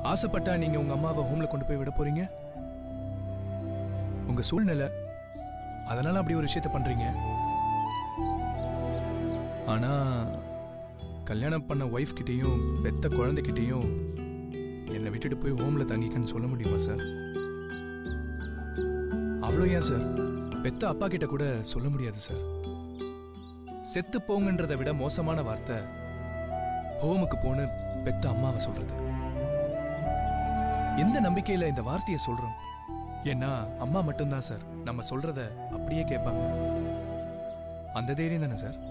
ஆசைப்பட்டா நீங்க உங்க அம்மாவை ஹோம்ல கொண்டு போய் விட போறீங்க உங்க சூழ்நிலை அதனால அப்படி ஒரு விஷயத்த பண்றீங்க ஆனா கல்யாணம் பண்ண ஒய்ஃப் கிட்டேயும் பெத்த குழந்தைகிட்டேயும் என்னை விட்டுட்டு போய் ஹோம்ல தங்கிக்கன்னு சொல்ல முடியுமா சார் அவ்வளோ ஏன் சார் பெத்த அப்பா கிட்ட கூட சொல்ல முடியாது சார் செத்து போங்கன்றதை விட மோசமான வார்த்தை ஹோமுக்கு போன்னு பெத்த அம்மாவை சொல்றது எந்த நம்பிக்கையில இந்த வார்த்தையை சொல்றோம் ஏன்னா அம்மா மட்டும்தான் சார் நம்ம சொல்றத அப்படியே கேட்பாங்க அந்த தைரியம் தானே சார்